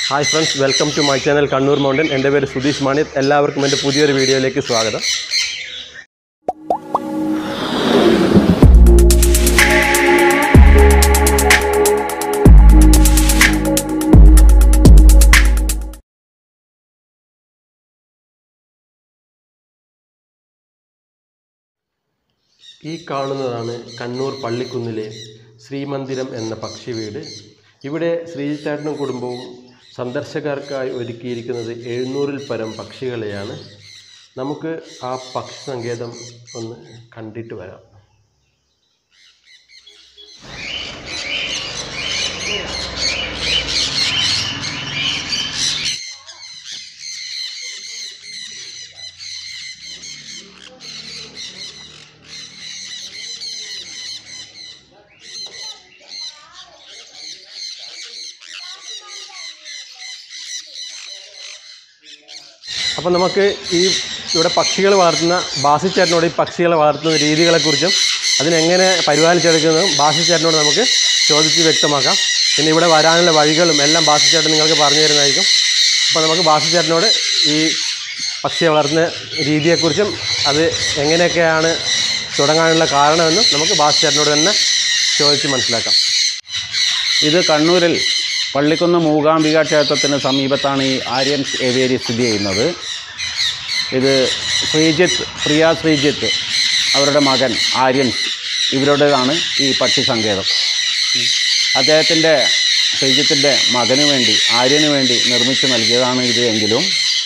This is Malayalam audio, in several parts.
hi friends welcome to my channel Kannur mountain എൻ്റെ പേര് സുധീഷ് മാണി എല്ലാവർക്കും എൻ്റെ പുതിയൊരു വീഡിയോയിലേക്ക് സ്വാഗതം ഈ കാണുന്നതാണ് കണ്ണൂർ പള്ളിക്കുന്നിലെ ശ്രീമന്ദിരം എന്ന പക്ഷി വീട് ഇവിടെ ശ്രീചേട്ടനും കുടുംബവും സന്ദർശകർക്കായി ഒരുക്കിയിരിക്കുന്നത് എഴുന്നൂറിൽ പരം പക്ഷികളെയാണ് നമുക്ക് ആ പക്ഷി സങ്കേതം ഒന്ന് കണ്ടിട്ട് വരാം അപ്പം നമുക്ക് ഈ ഇവിടെ പക്ഷികൾ വളർത്തുന്ന ബാസിച്ചേട്ടനോട് ഈ പക്ഷികളെ വളർത്തുന്ന രീതികളെക്കുറിച്ചും അതിനെങ്ങനെ പരിപാലിച്ചെടുക്കുന്നതും ബാസിച്ചേട്ടനോട് നമുക്ക് ചോദിച്ച് വ്യക്തമാക്കാം പിന്നെ ഇവിടെ വരാനുള്ള വഴികളും എല്ലാം ബാസിച്ചേട്ടൻ നിങ്ങൾക്ക് പറഞ്ഞു തരുന്നതായിരിക്കും അപ്പോൾ നമുക്ക് ബാസിച്ചേട്ടനോട് ഈ പക്ഷിയെ വളർത്തുന്ന രീതിയെക്കുറിച്ചും അത് എങ്ങനെയൊക്കെയാണ് തുടങ്ങാനുള്ള കാരണമെന്നും നമുക്ക് ബാസിച്ചേട്ടനോട് തന്നെ ചോദിച്ച് മനസ്സിലാക്കാം ഇത് കണ്ണൂരിൽ പള്ളിക്കുന്ന് മൂകാംബിക ക്ഷേത്രത്തിന് സമീപത്താണ് ഈ ആര്യൻസ് ഏവേരി സ്ഥിതി ചെയ്യുന്നത് ഇത് ശ്രീജിത്ത് പ്രിയ ശ്രീജിത്ത് അവരുടെ മകൻ ആര്യൻസ് ഇവരുടേതാണ് ഈ പക്ഷി സങ്കേതം അദ്ദേഹത്തിൻ്റെ ശ്രീജിത്തിൻ്റെ മകന് വേണ്ടി ആര്യന് വേണ്ടി നിർമ്മിച്ചു നൽകിയതാണ് ഇത് എങ്കിലും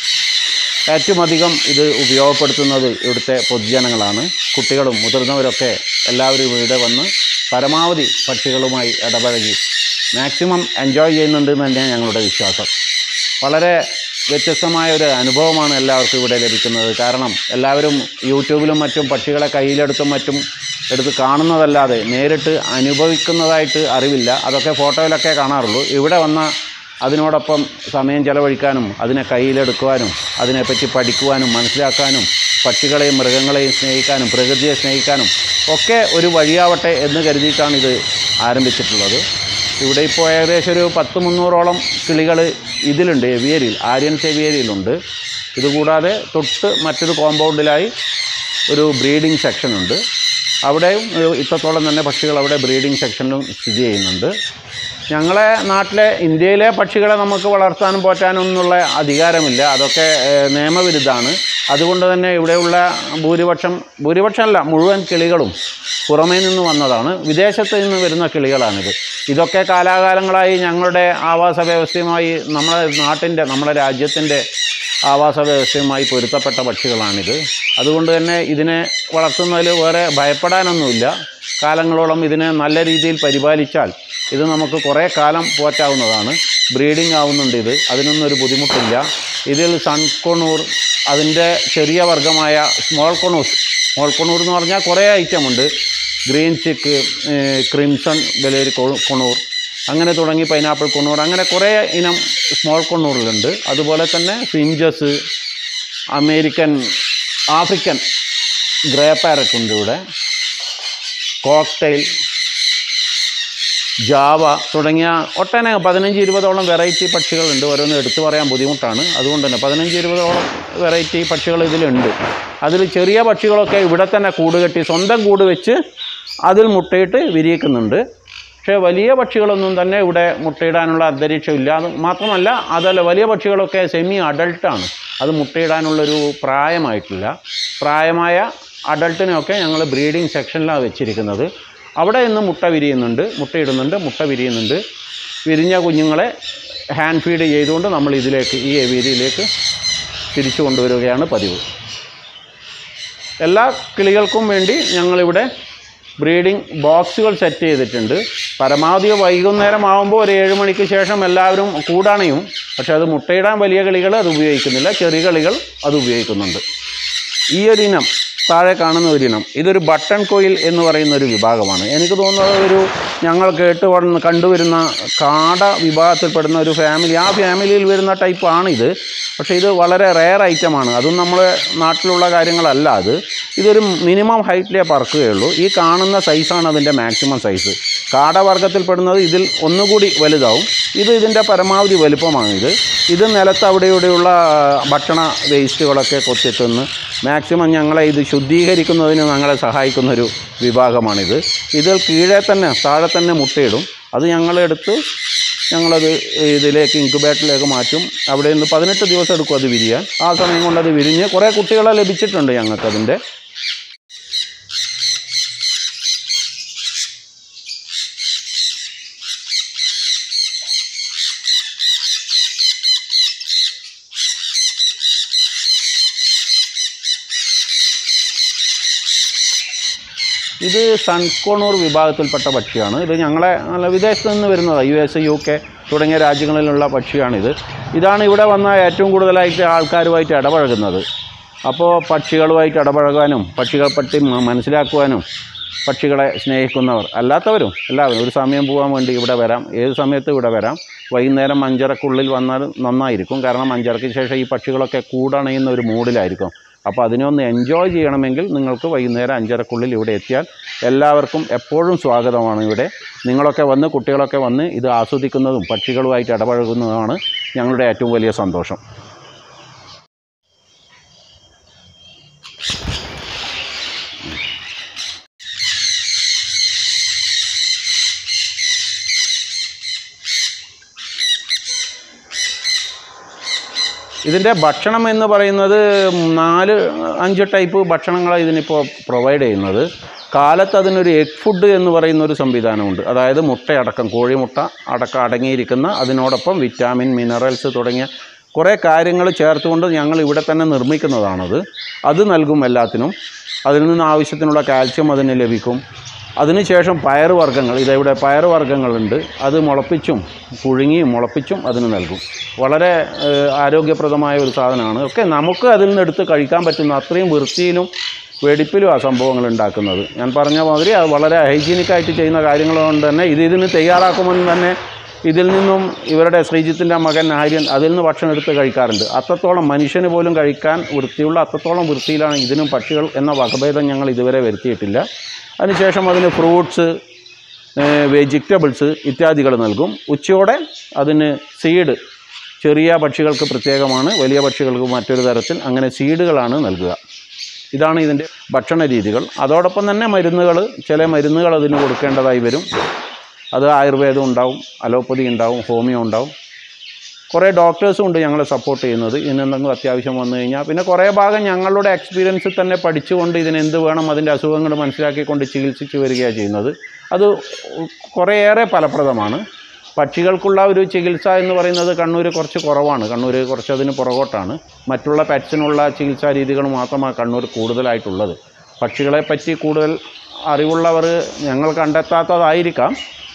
ഏറ്റവും അധികം ഇത് ഉപയോഗപ്പെടുത്തുന്നത് ഇവിടുത്തെ പൊതുജനങ്ങളാണ് കുട്ടികളും മുതിർന്നവരൊക്കെ എല്ലാവരും ഇവിടെ വന്ന് പരമാവധി പക്ഷികളുമായി ഇടപഴകി മാക്സിമം എൻജോയ് ചെയ്യുന്നുണ്ട് എന്ന് തന്നെയാണ് ഞങ്ങളുടെ വിശ്വാസം വളരെ വ്യത്യസ്തമായ ഒരു അനുഭവമാണ് എല്ലാവർക്കും ഇവിടെ ലഭിക്കുന്നത് കാരണം എല്ലാവരും യൂട്യൂബിലും മറ്റും പക്ഷികളെ കയ്യിലെടുത്തും മറ്റും എടുത്ത് കാണുന്നതല്ലാതെ നേരിട്ട് അനുഭവിക്കുന്നതായിട്ട് അറിവില്ല അതൊക്കെ ഫോട്ടോയിലൊക്കെ കാണാറുള്ളൂ ഇവിടെ വന്ന അതിനോടൊപ്പം സമയം ചെലവഴിക്കാനും അതിനെ കയ്യിലെടുക്കുവാനും അതിനെപ്പറ്റി പഠിക്കുവാനും മനസ്സിലാക്കാനും പക്ഷികളെയും മൃഗങ്ങളെയും സ്നേഹിക്കാനും പ്രകൃതിയെ സ്നേഹിക്കാനും ഒക്കെ ഒരു വഴിയാവട്ടെ എന്ന് കരുതിയിട്ടാണ് ഇത് ആരംഭിച്ചിട്ടുള്ളത് ഇവിടെ ഇപ്പോൾ ഏകദേശം ഒരു പത്ത് മുന്നൂറോളം കിളികൾ ഇതിലുണ്ട് എവിയരിയിൽ ആര്യൻസ് എവിയരിയിലുണ്ട് ഇതുകൂടാതെ തൊട്ട് മറ്റൊരു കോമ്പൗണ്ടിലായി ഒരു ബ്രീഡിംഗ് സെക്ഷനുണ്ട് അവിടെയും ഒരു ഇത്രത്തോളം തന്നെ പക്ഷികൾ അവിടെ ബ്രീഡിംഗ് സെക്ഷനിലും സ്ഥിതി ചെയ്യുന്നുണ്ട് ഞങ്ങളെ നാട്ടിലെ ഇന്ത്യയിലെ പക്ഷികളെ നമുക്ക് വളർത്താനും പോറ്റാനും ഒന്നുള്ള അധികാരമില്ല അതൊക്കെ ഏഹ്, നിയമവിരുദ്ധമാണ് അതുകൊണ്ട് തന്നെ ഇവിടെയുള്ള ഭൂരിപക്ഷം ഭൂരിപക്ഷമല്ല മുഴുവൻ കിളികളും പുറമേ നിന്ന് വന്നതാണ് വിദേശത്ത് നിന്ന് വരുന്ന കിളികളാണിത് ഇതൊക്കെ കാലാകാലങ്ങളായി ഞങ്ങളുടെ ആവാസ വ്യവസ്ഥയുമായി നമ്മുടെ നാട്ടിൻ്റെ നമ്മുടെ രാജ്യത്തിൻ്റെ ആവാസ വ്യവസ്ഥയുമായി പൊരുത്തപ്പെട്ട പക്ഷികളാണിത് അതുകൊണ്ട് തന്നെ ഇതിനെ വളർത്തുന്നതിൽ വേറെ ഭയപ്പെടാനൊന്നുമില്ല കാലങ്ങളോളം ഇതിനെ നല്ല രീതിയിൽ പരിപാലിച്ചാൽ ഇത് നമുക്ക് കുറേ കാലം പോറ്റാവുന്നതാണ് ബ്രീഡിംഗ് ആവുന്നുണ്ട് ഇത് അതിനൊന്നും ഒരു ബുദ്ധിമുട്ടില്ല ഇതിൽ സൺകൊണൂർ അതിൻ്റെ ചെറിയ വർഗ്ഗമായ സ്മോൾ കൊണൂസ് സ്മോൾ കൊണൂർ എന്ന് പറഞ്ഞാൽ കുറേ ഐറ്റം ഉണ്ട് green cheek crimson bellied conure അങ്ങനെ തുടങ്ങി പൈനാപ്പിൾ കൊണ്ണൂർ അങ്ങനെ കുറേ ഇനം സ്മോൾ കൊണ്ണൂറിലുണ്ട് അതുപോലെ തന്നെ finches American African grey parrot ഉണ്ട് ഇവിടെ കോക്ടെയിൽ ജാവ തുടങ്ങിയ ഒട്ടനവധി പതിനഞ്ച് ഇരുപതോളം വെറൈറ്റി പക്ഷികളുണ്ട് ഓരോന്നും എടുത്തു പറയാൻ ബുദ്ധിമുട്ടാണ് അതുകൊണ്ട് തന്നെ പതിനഞ്ച് ഇരുപതോളം വെറൈറ്റി പക്ഷികൾ ഇതിലുണ്ട് അതിൽ ചെറിയ പക്ഷികളൊക്കെ ഇവിടെ തന്നെ കൂട് കെട്ടി സ്വന്തം കൂട് വെച്ച് അതിൽ മുട്ടയിട്ട് വിരിയിക്കുന്നുണ്ട് പക്ഷേ വലിയ പക്ഷികളൊന്നും തന്നെ ഇവിടെ മുട്ടയിടാനുള്ള അന്തരീക്ഷമില്ല അത് മാത്രമല്ല അതല്ല വലിയ പക്ഷികളൊക്കെ സെമി അഡൾട്ടാണ് അത് മുട്ടയിടാനുള്ളൊരു പ്രായമായിട്ടില്ല പ്രായമായ അഡൾട്ടിനെയൊക്കെ ഞങ്ങൾ ബ്രീഡിംഗ് സെക്ഷനിലാണ് വെച്ചിരിക്കുന്നത് അവിടെ നിന്ന് മുട്ട വിരിയുന്നുണ്ട് മുട്ടയിടുന്നുണ്ട് മുട്ട വിരിയുന്നുണ്ട് വിരിഞ്ഞ കുഞ്ഞുങ്ങളെ ഹാൻഡ് ഫീഡ് ചെയ്തുകൊണ്ട് നമ്മൾ ഇതിലേക്ക് ഈ ഏരിയയിലേക്ക് തിരിച്ചു കൊണ്ടുവരികയാണ് പതിവ് എല്ലാ കിളികൾക്കും വേണ്ടി ഞങ്ങളിവിടെ ബ്രീഡിംഗ് ബോക്സുകൾ സെറ്റ് ചെയ്തിട്ടുണ്ട് പരമാവധി വൈകുന്നേരം ആകുമ്പോൾ ഒരു ഏഴ് മണിക്ക് ശേഷം എല്ലാവരും കൂടണയും പക്ഷേ അത് മുട്ടയിടാൻ വലിയ കിളികൾ അത് ഉപയോഗിക്കുന്നില്ല ചെറിയ കിളികൾ അത് ഉപയോഗിക്കുന്നുണ്ട് ഈ ഒരു ഇനം താഴെ കാണുന്ന ഒരു ഇനം ഇതൊരു ബട്ടൺ കോയിൽ എന്ന് പറയുന്ന ഒരു വിഭാഗമാണ് എനിക്ക് തോന്നുന്നത് ഒരു ഞങ്ങൾ കേട്ട് വന്ന് കണ്ടുവരുന്ന കാട വിഭാഗത്തിൽപ്പെടുന്ന ഒരു ഫാമിലി ആ ഫാമിലിയിൽ വരുന്ന ടൈപ്പാണിത് പക്ഷേ ഇത് വളരെ റെയർ ഐറ്റമാണ് അതും നമ്മുടെ നാട്ടിലുള്ള കാര്യങ്ങളല്ല അത് ഇതൊരു മിനിമം ഹൈറ്റിലേ പറക്കുകയുള്ളൂ ഈ കാണുന്ന സൈസാണ് അതിൻ്റെ മാക്സിമം സൈസ് കാടവർഗത്തിൽപ്പെടുന്നത് ഇതിൽ ഒന്നുകൂടി വലുതാവും ഇത് ഇതിൻ്റെ പരമാവധി വലുപ്പമാണിത് ഇത് നിലത്ത് അവിടെ ഇവിടെയുള്ള ഭക്ഷണ വേസ്റ്റുകളൊക്കെ കൊത്തി തിന്ന് മാക്സിമം ഞങ്ങളെ ഇത് ശുദ്ധീകരിക്കുന്നതിന് ഞങ്ങളെ സഹായിക്കുന്ന ഒരു വിഭാഗമാണിത് ഇതിൽ കീഴെ തന്നെ താഴെ തന്നെ മുട്ടയിടും അത് ഞങ്ങളെടുത്ത് ഞങ്ങളത് ഇതിലേക്ക് ഇൻക്യുബേറ്ററിലേക്ക് മാറ്റും അവിടെ നിന്ന് പതിനെട്ട് ദിവസം എടുക്കും അത് വിരിയാൻ ആ സമയം കൊണ്ട് അത് വിരിഞ്ഞ് കുറേ കുട്ടികളെ ലഭിച്ചിട്ടുണ്ട് ഞങ്ങൾക്കതിൻ്റെ ഇത് സൺകോണൂർ വിഭാഗത്തിൽപ്പെട്ട പക്ഷിയാണ് ഇത് ഞങ്ങളെ നല്ല വിദേശത്ത് നിന്ന് വരുന്നതാണ് യു എസ് യു കെ തുടങ്ങിയ രാജ്യങ്ങളിലുള്ള പക്ഷിയാണിത് ഇതാണ് ഇവിടെ വന്ന ഏറ്റവും കൂടുതലായിട്ട് ആൾക്കാരുമായിട്ട് ഇടപഴകുന്നത് അപ്പോൾ പക്ഷികളുമായിട്ട് ഇടപഴകാനും പക്ഷികളെ പറ്റി മ- മനസ്സിലാക്കുവാനും പക്ഷികളെ സ്നേഹിക്കുന്നവർ അല്ലാത്തവരും എല്ലാവരും ഒരു സമയം പോകാൻ വേണ്ടി ഇവിടെ വരാം ഏത് സമയത്തും ഇവിടെ വരാം വൈകുന്നേരം അഞ്ചരക്കുള്ളിൽ വന്നാൽ നന്നായിരിക്കും കാരണം അഞ്ചരയ്ക്ക് ശേഷം ഈ പക്ഷികളൊക്കെ കൂടണയുന്ന ഒരു മൂഡിലായിരിക്കും അപ്പോൾ അതിനെ ഒന്ന് എൻജോയ് ചെയ്യണമെങ്കിൽ നിങ്ങൾക്ക് വൈകുന്നേരം അഞ്ചരക്കുള്ളിൽ ഇവിടെ എത്തിയാൽ എല്ലാവർക്കും എപ്പോഴും സ്വാഗതമാണ് ഇവിടെ നിങ്ങളൊക്കെ വന്ന് കുട്ടികളൊക്കെ വന്ന് ഇത് ആസ്വദിക്കുന്നതും പക്ഷികളുമായിട്ട് ഇടപഴകുന്നതുമാണ് ഞങ്ങളുടെ ഏറ്റവും വലിയ സന്തോഷം ഇതിൻ്റെ ഭക്ഷണം എന്ന് പറയുന്നത് നാല് അഞ്ച് ടൈപ്പ് ഭക്ഷണങ്ങളാണ് ഇതിനിപ്പോൾ പ്രൊവൈഡ് ചെയ്യുന്നത് കാലത്ത് അതിനൊരു എഗ് ഫുഡ് എന്ന് പറയുന്ന ഒരു സംവിധാനമുണ്ട് അതായത് മുട്ടയടക്കം കോഴിമുട്ട അടക്കം അടങ്ങിയിരിക്കുന്ന അതിനോടൊപ്പം വിറ്റാമിൻ മിനറൽസ് തുടങ്ങിയ കുറേ കാര്യങ്ങൾ ചേർത്തുകൊണ്ട് ഞങ്ങൾ ഇവിടെ തന്നെ നിർമ്മിക്കുന്നതാണത് അത് നൽകും എല്ലാത്തിനും അതിൽ നിന്ന് ആവശ്യത്തിനുള്ള കാൽസ്യം അതിന് ലഭിക്കും അതിനുശേഷം പയറുവർഗ്ഗങ്ങൾ ഇതവിടെ പയറുവർഗ്ഗങ്ങളുണ്ട് അത് മുളപ്പിച്ചും പുഴുങ്ങിയും മുളപ്പിച്ചും അതിന് നൽകും വളരെ ഏഹ്, ആരോഗ്യപ്രദമായ ഒരു സാധനമാണ് ഒക്കെ നമുക്ക് അതിൽ നിന്ന് എടുത്ത് കഴിക്കാൻ പറ്റുന്ന അത്രയും വൃത്തിയിലും വെടിപ്പിലും ആ സംഭവങ്ങൾ ഉണ്ടാക്കുന്നത് ഞാൻ പറഞ്ഞ മാതിരി അത് വളരെ ഹൈജീനിക്കായിട്ട് ചെയ്യുന്ന കാര്യങ്ങൾ കൊണ്ട് തന്നെ ഇത് ഇതിന് തയ്യാറാക്കുമ്പോൾ തന്നെ ഇതിൽ നിന്നും ഇവരുടെ ശ്രീജിത്തിൻ്റെ മകൻ ആര്യൻ അതിൽ നിന്ന് ഭക്ഷണം എടുത്ത് കഴിക്കാറുണ്ട് അത്രത്തോളം മനുഷ്യന് പോലും കഴിക്കാൻ വൃത്തിയുള്ള അത്രത്തോളം വൃത്തിയിലാണ് ഇതിനും പക്ഷികൾ എന്ന വകഭേദം ഞങ്ങൾ ഇതുവരെ വരുത്തിയിട്ടില്ല അതിനുശേഷം അതിന് ഫ്രൂട്ട്സ് വെജിറ്റബിൾസ് ഇത്യാദികൾ നൽകും ഉച്ചയോടെ അതിന് സീഡ് ചെറിയ പക്ഷികൾക്ക് പ്രത്യേകമാണ് വലിയ പക്ഷികൾക്ക് മറ്റൊരു തരത്തിൽ അങ്ങനെ സീഡുകളാണ് നൽകുക ഇതാണ് ഇതിൻ്റെ ഭക്ഷണ രീതികൾ അതോടൊപ്പം തന്നെ മരുന്നുകൾ ചില മരുന്നുകൾ അതിന് കൊടുക്കേണ്ടതായി വരും അത് ആയുർവേദം ഉണ്ടാവും അലോപ്പതി ഉണ്ടാവും ഹോമിയോ ഉണ്ടാവും കുറേ ഡോക്ടേഴ്സും ഉണ്ട് ഞങ്ങളെ സപ്പോർട്ട് ചെയ്യുന്നത് ഇതിനെന്തെങ്കിലും അത്യാവശ്യം വന്നു കഴിഞ്ഞാൽ പിന്നെ കുറേ ഭാഗം ഞങ്ങളുടെ എക്സ്പീരിയൻസിൽ തന്നെ പഠിച്ചുകൊണ്ട് ഇതിന് എന്ത് വേണം അതിൻ്റെ അസുഖങ്ങൾ മനസ്സിലാക്കിക്കൊണ്ട് ചികിത്സിച്ച് വരികയാണ് ചെയ്യുന്നത് അത് കുറേയേറെ ഫലപ്രദമാണ് പക്ഷികൾക്കുള്ള ഒരു ചികിത്സ എന്ന് പറയുന്നത് കണ്ണൂർ കുറച്ച് കുറവാണ് കണ്ണൂർ കുറച്ച് അതിന് പുറകോട്ടാണ് മറ്റുള്ള പെറ്റ്സിനുള്ള ചികിത്സാ രീതികൾ മാത്രമാണ് കണ്ണൂർ കൂടുതലായിട്ടുള്ളത് പക്ഷികളെ പറ്റി കൂടുതൽ അറിവുള്ളവർ ഞങ്ങൾ കണ്ടെത്താത്തതായിരിക്കാം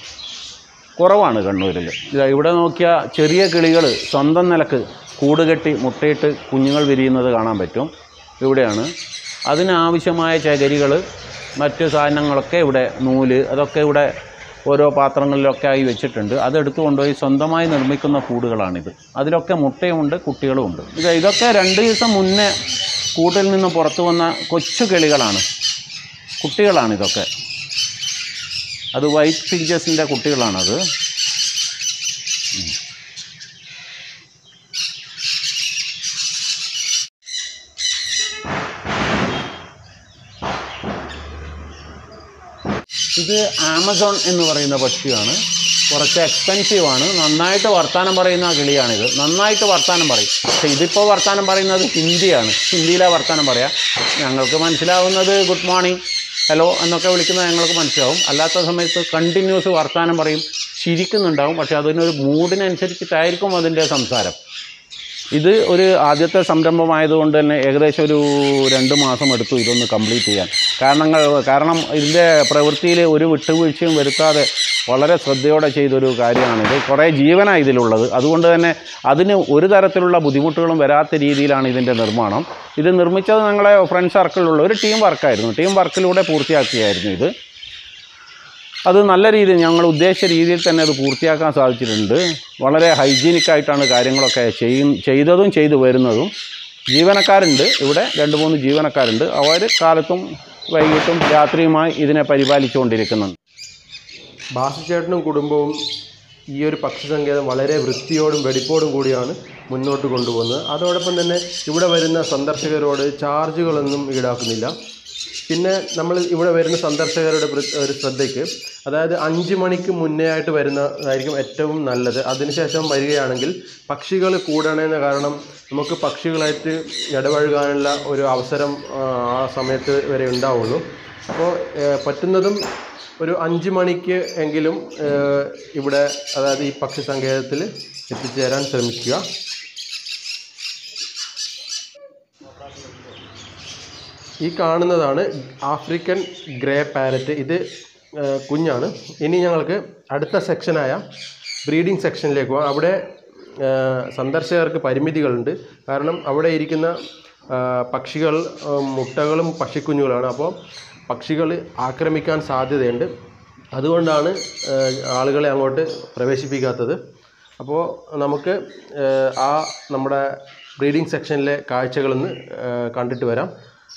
കുറവാണ് കണ്ണൂരിൽ ഇതാ ഇവിടെ നോക്കിയാൽ ചെറിയ കിളികൾ സ്വന്തം നിലക്ക് കൂട് കെട്ടി മുട്ടയിട്ട് കുഞ്ഞുങ്ങൾ വിരിയുന്നത് കാണാൻ പറ്റും ഇവിടെയാണ് അതിനാവശ്യമായ ചകരികൾ മറ്റ് സാധനങ്ങളൊക്കെ ഇവിടെ നൂല് അതൊക്കെ ഇവിടെ ഓരോ പാത്രങ്ങളിലൊക്കെ ആയി വെച്ചിട്ടുണ്ട് അതെടുത്ത് കൊണ്ടുപോയി സ്വന്തമായി നിർമ്മിക്കുന്ന കൂടുകളാണിത് അതിലൊക്കെ മുട്ടയുമുണ്ട് കുട്ടികളുമുണ്ട് ഇത് ഇതൊക്കെ രണ്ട് ദിവസം മുന്നേ കൂട്ടിൽ നിന്ന് പുറത്തു വന്ന കൊച്ചു കിളികളാണ് കുട്ടികളാണ് ഇതൊക്കെ അത് വൈറ്റ് ഫിഞ്ചസിൻ്റെ കുട്ടികളാണത് ഇത് ആമസോൺ എന്ന് പറയുന്ന പക്ഷിയാണ് കുറച്ച് എക്സ്പെൻസീവ് ആണ് നന്നായിട്ട് വർത്തമാനം പറയുന്ന കിളിയാണിത് നന്നായിട്ട് വർത്തമാനം പറയും പക്ഷേ ഇതിപ്പോൾ വർത്തമാനം പറയുന്നത് ഹിന്ദിയാണ് ഹിന്ദിയിലാണ് വർത്തമാനം പറയാം ഞങ്ങൾക്ക് മനസ്സിലാവുന്നത് ഗുഡ് മോർണിംഗ് ഹലോ എന്നൊക്കെ വിളിക്കുന്നത് ഞങ്ങൾക്ക് മനസ്സിലാവും അല്ലാത്ത സമയത്ത് കണ്ടിന്യൂസ് വർത്തമാനം പറയും ചിരിക്കുന്നുണ്ടാവും പക്ഷേ അതിനൊരു മൂഡിനനുസരിച്ചിട്ടായിരിക്കും അതിൻ്റെ സംസാരം ഇത് ഒരു ആദ്യത്തെ സംരംഭമായതുകൊണ്ട് തന്നെ ഏകദേശം ഒരു രണ്ട് മാസം എടുത്തു ഇതൊന്ന് കംപ്ലീറ്റ് ചെയ്യാൻ കാരണങ്ങൾ കാരണം ഇതിൻ്റെ പ്രവൃത്തിയിൽ ഒരു വിട്ടുവീഴ്ചയും വരുത്താതെ വളരെ ശ്രദ്ധയോടെ ചെയ്തൊരു കാര്യമാണിത് കുറേ ജീവനാണ് ഇതിലുള്ളത് അതുകൊണ്ട് തന്നെ അതിന് ഒരു തരത്തിലുള്ള ബുദ്ധിമുട്ടുകളും വരാത്ത രീതിയിലാണ് ഇതിൻ്റെ നിർമ്മാണം ഇത് നിർമ്മിച്ചത് ഞങ്ങളെ ഫ്രണ്ട് സർക്കിളിലുള്ള ഒരു ടീം വർക്കായിരുന്നു ടീം വർക്കിലൂടെ പൂർത്തിയാക്കിയായിരുന്നു ഇത് അത് നല്ല രീതിയിൽ ഞങ്ങൾ ഉദ്ദേശിച്ച രീതിയിൽ തന്നെ അത് പൂർത്തിയാക്കാൻ സാധിച്ചിട്ടുണ്ട് വളരെ ഹൈജീനിക് ആയിട്ടാണ് കാര്യങ്ങളൊക്കെ ചെയ്യും ചെയ്തതും ചെയ്തു വരുന്നതും ജീവനക്കാരുണ്ട് ഇവിടെ രണ്ട് മൂന്ന് ജീവനക്കാരുണ്ട് അവർ കാലത്തും വൈകിട്ടും രാത്രിയുമായി ഇതിനെ പരിപാലിച്ചുകൊണ്ടിരിക്കുന്നുണ്ട് ബാസിച്ചേട്ടനും കുടുംബവും ഈ ഒരു പക്ഷി സങ്കേതം വളരെ വൃത്തിയോടും വെടിപ്പോടും കൂടിയാണ് മുന്നോട്ട് കൊണ്ടുപോകുന്നത് അതോടൊപ്പം തന്നെ ഇവിടെ വരുന്ന സന്ദർശകരോട് ചാർജുകളൊന്നും ഈടാക്കുന്നില്ല പിന്നെ നമ്മൾ ഇവിടെ വരുന്ന സന്ദർശകരുടെ പ്ര- ഒരു ശ്രദ്ധയ്ക്ക് അതായത് അഞ്ച് മണിക്ക് മുന്നേ ആയിട്ട് വരുന്നതായിരിക്കും ഏറ്റവും നല്ലത് അതിനുശേഷം വരികയാണെങ്കിൽ പക്ഷികൾ കൂടണേന്ന കാരണം നമുക്ക് പക്ഷികളായിട്ട് ഇടപഴകാനുള്ള ഒരു അവസരം ആ, ആ സമയത്ത് വരെ ഉണ്ടാവുള്ളൂ അപ്പോൾ ഏഹ്, പറ്റുന്നതും ഒരു അഞ്ച് മണിക്ക് എങ്കിലും ഏഹ്, ഇവിടെ അതായത് ഈ പക്ഷി സങ്കേതത്തിൽ എത്തിച്ചേരാൻ ശ്രമിക്കുക ഈ കാണുന്നതാണ് ആഫ്രിക്കൻ ഗ്രേ പാരറ്റ് ഇത് ഏഹ്, കുഞ്ഞാണ് ഇനി ഞങ്ങൾക്ക് അടുത്ത സെക്ഷനായ ബ്രീഡിംഗ് സെക്ഷനിലേക്ക് പോകാം അവിടെ ഏഹ്, സന്ദർശകർക്ക് പരിമിതികളുണ്ട് കാരണം അവിടെ ഇരിക്കുന്ന ഏഹ്, പക്ഷികൾ ഏഹ്, മുട്ടകളും പക്ഷിക്കുഞ്ഞുങ്ങളാണ് അപ്പോൾ പക്ഷികൾ ആക്രമിക്കാൻ സാധ്യതയുണ്ട് അതുകൊണ്ടാണ് ഏഹ്, ആളുകളെ അങ്ങോട്ട് പ്രവേശിപ്പിക്കാത്തത് അപ്പോൾ നമുക്ക് ഏഹ്, ആ നമ്മുടെ ബ്രീഡിംഗ് സെക്ഷനിലെ കാഴ്ചകളൊന്ന് ഏഹ്, കണ്ടിട്ട് വരാം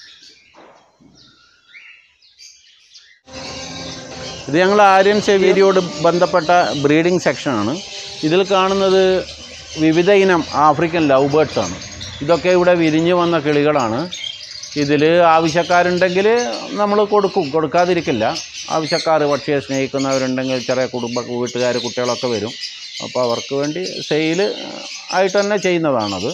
ഇത് ഞങ്ങൾ ആര്യൻ സെവേരിയോട് ബന്ധപ്പെട്ട ബ്രീഡിംഗ് സെക്ഷനാണ് ഇതിൽ കാണുന്നത് വിവിധ ഇനം ആഫ്രിക്കൻ ലവ് ബേർഡ്സ് ആണ് ഇതൊക്കെ ഇവിടെ വിരിഞ്ഞു വന്ന കിളികളാണ് ഇതിൽ ആവശ്യക്കാരുണ്ടെങ്കിൽ നമ്മൾ കൊടുക്കും കൊടുക്കാതിരിക്കില്ല ആവശ്യക്കാർ പക്ഷിയെ സ്നേഹിക്കുന്നവരുണ്ടെങ്കിൽ ചെറിയ കുടുംബ വീട്ടുകാർ കുട്ടികളൊക്കെ വരും അപ്പോൾ അവർക്ക് വേണ്ടി സെയിൽ ആയിട്ട് തന്നെ ചെയ്യുന്നതാണത്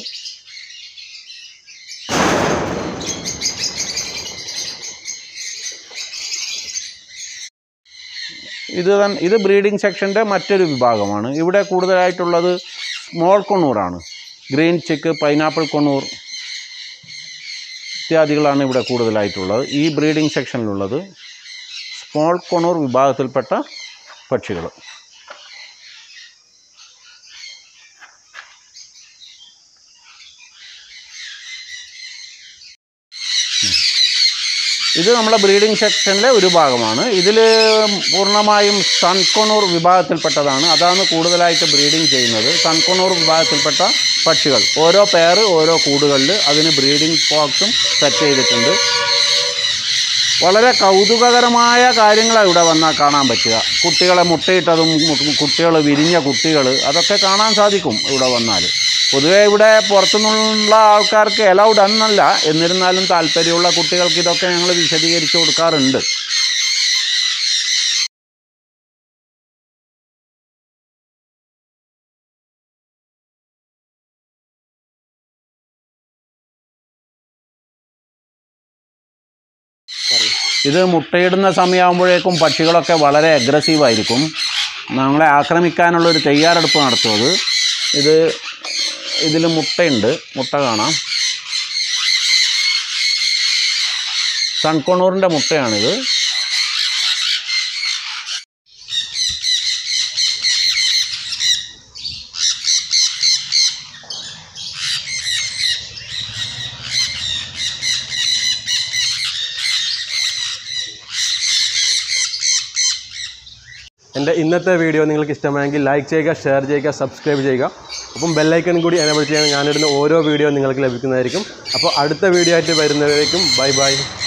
ഇത് തൻ- ഇത് ബ്രീഡിംഗ് സെക്ഷൻ്റെ മറ്റൊരു വിഭാഗമാണ് ഇവിടെ കൂടുതലായിട്ടുള്ളത് സ്മോൾ കൊണ്ണൂറാണ് ഗ്രീൻ ചിക്ക് പൈനാപ്പിൾ കൊണ്ണൂർ ഇത്യാദികളാണ് ഇവിടെ കൂടുതലായിട്ടുള്ളത് ഈ ബ്രീഡിംഗ് സെക്ഷനിലുള്ളത് സ്മോൾ കൊണ്ണൂർ വിഭാഗത്തിൽപ്പെട്ട പക്ഷികൾ ഇത് നമ്മുടെ ബ്രീഡിംഗ് സെക്ഷനിലെ ഒരു ഭാഗമാണ് ഇതിൽ പൂർണ്ണമായും സൺകൊണൂർ വിഭാഗത്തിൽപ്പെട്ടതാണ് അതാണ് കൂടുതലായിട്ട് ബ്രീഡിംഗ് ചെയ്യുന്നത് സൺകൊണൂർ വിഭാഗത്തിൽപ്പെട്ട പക്ഷികൾ ഓരോ പെയർ ഓരോ കൂടുകളിൽ അതിന് ബ്രീഡിംഗ് ബോക്സും സെറ്റ് ചെയ്തിട്ടുണ്ട് വളരെ കൗതുകകരമായ കാര്യങ്ങളാണ് ഇവിടെ വന്നാൽ കാണാൻ പറ്റുക കുട്ടികളെ മുട്ടയിട്ടതും കുട്ടികൾ വിരിഞ്ഞ കുട്ടികൾ അതൊക്കെ കാണാൻ സാധിക്കും ഇവിടെ വന്നാൽ പൊതുവേ ഇവിടെ പുറത്തുനിന്നുള്ള ആൾക്കാർക്ക് അലൗഡ് എന്നല്ല എന്നിരുന്നാലും താല്പര്യമുള്ള കുട്ടികൾക്ക് ഇതൊക്കെ ഞങ്ങൾ വിശദീകരിച്ച് കൊടുക്കാറുണ്ട് ഇത് മുട്ടയിടുന്ന സമയമാകുമ്പോഴേക്കും പക്ഷികളൊക്കെ വളരെ അഗ്രസീവായിരിക്കും നമ്മളെ ആക്രമിക്കാനുള്ള ഒരു തയ്യാറെടുപ്പ് നടത്തുന്നത് ഇത് ഇതിൽ മുട്ടയുണ്ട് മുട്ട കാണാം സൺകൊണൂറിൻ്റെ മുട്ടയാണിത് എൻ്റെ ഇന്നത്തെ വീഡിയോ നിങ്ങൾക്ക് ഇഷ്ടമായെങ്കിൽ ലൈക്ക് ചെയ്യുക ഷെയർ ചെയ്യുക സബ്സ്ക്രൈബ് ചെയ്യുക അപ്പം ബെല്ലൈക്കൺ കൂടി എനേബിൾ ചെയ്യാൻ ഞാനിടുന്ന ഓരോ വീഡിയോ നിങ്ങൾക്ക് ലഭിക്കുന്നതായിരിക്കും അപ്പോൾ അടുത്ത വീഡിയോ ആയിട്ട് വരുന്നവരേക്കും ബൈ ബൈ